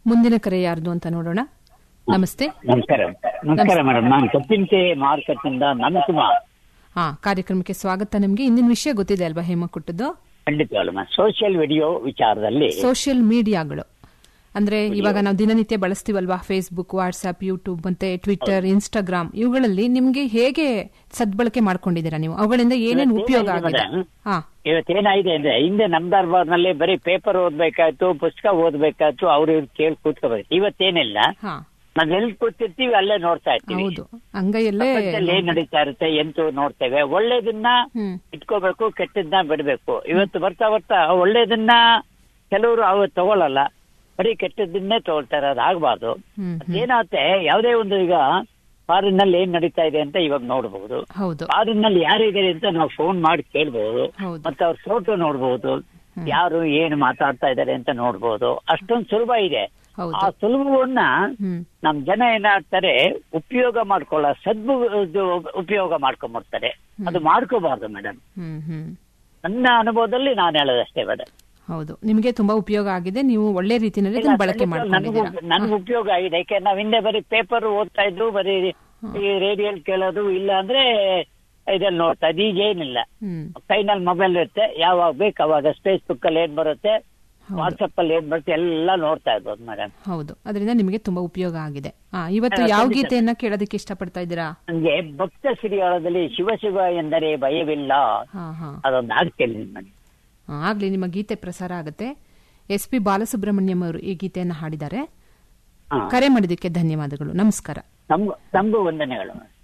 ಮುಂದಿನ ಕರೆ ಯಾರ್ದು ಅಂತ ನೋಡೋಣ ನಮಸ್ತೆ ನಮಸ್ಕಾರ ನಮಸ್ಕಾರ ಮೇಡಮ್ ನಾನು ಕಪ್ಪಿಂಟೆ ಮಾರುಕಟ್ಟೆಯಿಂದ ನಮಕುಮಾರ್ ಹಾ ಕಾರ್ಯಕ್ರಮಕ್ಕೆ ಸ್ವಾಗತ ನಿಮ್ಗೆ ಇಂದಿನ ವಿಷಯ ಗೊತ್ತಿದೆ ಅಲ್ವಾ ಹೇಮಕುಟ್ಟದ್ದು ಖಂಡಿತವಾಗ್ಲು ಸೋಷಿಯಲ್ ವಿಡಿಯೋ ವಿಚಾರದಲ್ಲಿ ಸೋಷಿಯಲ್ ಮೀಡಿಯಾಗಳು ಅಂದ್ರೆ ಇವಾಗ ನಾವು ದಿನನಿತ್ಯ ಬಳಸ್ತೀವಲ್ವಾ ಫೇಸ್ಬುಕ್ ವಾಟ್ಸ್ಆಪ್ ಯೂಟ್ಯೂಬ್ ಮತ್ತೆ ಟ್ವಿಟರ್ ಇನ್ಸ್ಟಾಗ್ರಾಮ್ ಇವುಗಳಲ್ಲಿ ನಿಮ್ಗೆ ಹೇಗೆ ಸದ್ಬಳಕೆ ಮಾಡ್ಕೊಂಡಿದ್ದೀರಾ ನೀವು ಅವುಗಳಿಂದ ಏನೇನು ಉಪಯೋಗ ಆಗಿದೆ ಮೇಡಮ್, ಹಾ ಇವತ್ತೇನಾಗಿದೆ ಅಂದ್ರೆ ಹಿಂದೆ ನಮ್ ದರ್ಬಾರ್ನಲ್ಲಿ ಬರೀ ಪೇಪರ್ ಓದ್ಬೇಕಾಯ್ತು ಪುಸ್ತಕ ಓದ್ಬೇಕಾಯ್ತು ಅವ್ರು ಇವ್ರು ಕೇಳಿ ಕೂತ್ಕೋಬೇಕು ಇವತ್ತೇನಿಲ್ಲ ಹಾ ನಾವ್ ಎಲ್ಲಿ ಕೂತಿರ್ತೀವಿ ಅಲ್ಲೇ ನೋಡ್ತಾ ಇರ್ತೀವಿ ಹೌದು ಅಂಗೈಯಲ್ಲೇ ಪ್ರಪಂಚದಲ್ಲಿ ಏನ್ ನಡೀತಾ ಇರುತ್ತೆ ಎಂತೂ ನೋಡ್ತೇವೆ ಒಳ್ಳೇದನ್ನ ಹ್ಮ್ ಇಟ್ಕೋಬೇಕು ಕೆಟ್ಟದನ್ನ ಬಿಡಬೇಕು ಇವತ್ತು ಬರ್ತಾ ಬರ್ತಾ ಒಳ್ಳೇದನ್ನ ಕೆಲವರು ಅವ ತಗೊಳಲ್ಲ ಬರೀ ಕೆಟ್ಟದನ್ನೇ ತಗೊಳ್ತಾರೆ ಅದು ಆಗ್ಬಾರ್ದು ಹ್ಮ್ ಏನಾಗುತ್ತೆ ಯಾವುದೇ ಒಂದು ಈಗ ಫಾರಿನ್ ನಲ್ಲಿ ಏನ್ ನಡೀತಾ ಇದೆ ಅಂತ ಇವಾಗ ನೋಡಬಹುದು ಹೌದು ಫಾರಿನ್ ನಲ್ಲಿ ಯಾರಿದ್ದಾರೆ ಅಂತ ನಾವು ಫೋನ್ ಮಾಡಿ ಕೇಳಬಹುದು ಹೌದು ಮತ್ತೆ ಅವ್ರ ಫೋಟೋ ನೋಡಬಹುದು ಯಾರು ಏನು ಮಾತಾಡ್ತಾ ಇದ್ದಾರೆ ಅಂತ ನೋಡಬಹುದು ಅಷ್ಟೊಂದು ಸುಲಭ ಇದೆ ಹೌದು ಆ ಸುಲಭವನ್ನ ಹ್ಮ್ ನಮ್ ಜನ ಏನಾಗ್ತಾರೆ ಉಪಯೋಗ ಮಾಡ್ಕೊಳ್ಳ ಸದ್ಬು ಇದು ಉಪಯೋಗ ಮಾಡ್ಕೊಂಡ್ಬರ್ತಾರೆ ಅದು ಮಾಡ್ಕೋಬಾರ್ದು ಮೇಡಮ್ ಹ್ಮ್ ಹ್ಮ್ ನನ್ನ ಅನುಭವದಲ್ಲಿ ನಾನು ಹೇಳೋದಷ್ಟೇ ಮೇಡಮ್ ಹೌದು ನಿಮಗೆ ತುಂಬಾ ಉಪಯೋಗ ಆಗಿದೆ ನೀವು ಒಳ್ಳೆ ರೀತಿಯಲ್ಲಿ ಇದನ್ನ ಬಳಕೆ ನನಗೂ ಮಾಡ್ಕೊಂಡಿದ್ದೀರಾ ನನಗೆ ಉಪಯೋಗ ಆಗಿದೆ ಯಾಕೆ ನಾವ್ ಹಿಂದೆ ಬರೀ ಪೇಪರ್ ಓದ್ತಾ ಇದ್ರು ಬರೀ ಈ ರೇಡಿಯೋಲ್ ಕೇಳೋದು ಇಲ್ಲ ಅಂದ್ರೆ ಇದ್ರಲ್ಲಿ ನೋಡ್ತಾ ಇದ್ದು ಈಗ ಏನಿಲ್ಲ ಹ್ಮ್ ಕೈನಲ್ಲಿ ಮೊಬೈಲ್ ಇರುತ್ತೆ ಯಾವಾಗ ಬೇಕು ಅವಾಗ ಫೇಸ್ಬುಕ್ ಅಲ್ಲಿ ಏನ್ ಬರುತ್ತೆ ವಾಟ್ಸಪ್ ಅಲ್ಲಿ ಏನ್ ಬರುತ್ತೆ ಎಲ್ಲ ನೋಡ್ತಾ ಇರ್ಬೋದು ಮೇಡಮ್ ಹೌದು ಅದರಿಂದ ನಿಮಗೆ ತುಂಬಾ ಉಪಯೋಗ ಆಗಿದೆ ಆ ಇವತ್ತು ಯಾವ ಗೀತೆಯನ್ನ ಕೇಳೋದಕ್ಕೆ ಇಷ್ಟಪಡ್ತಾ ಇದ್ದೀರಾ ನನ್ಗೆ ಭಕ್ತ ಶ್ರೀಯಾಳದಲ್ಲಿ ಶಿವ ಶಿವ ಎಂದರೆ ಭಯವಿಲ್ಲ ಹಾ ಹಾ ಅದೊಂದು ಆಗ್ತೇನೆ ಮೇಡಮ್ ಆ, ಆಗ್ಲಿ ನಿಮ್ಮ ಗೀತೆ ಪ್ರಸಾರ ಆಗುತ್ತೆ ಎಸ್ ಪಿ ಬಾಲಸುಬ್ರಹ್ಮಣ್ಯಂ ಅವರು ಈ ಗೀತೆಯನ್ನ ಹಾಡಿದ್ದಾರೆ ಹಾ ಕರೆ ಮಾಡಿದ್ದಕ್ಕೆ ಧನ್ಯವಾದಗಳು ನಮಸ್ಕಾರ ನಮ್ಗೂ ನಮಗೂ ವಂದನೆಗಳು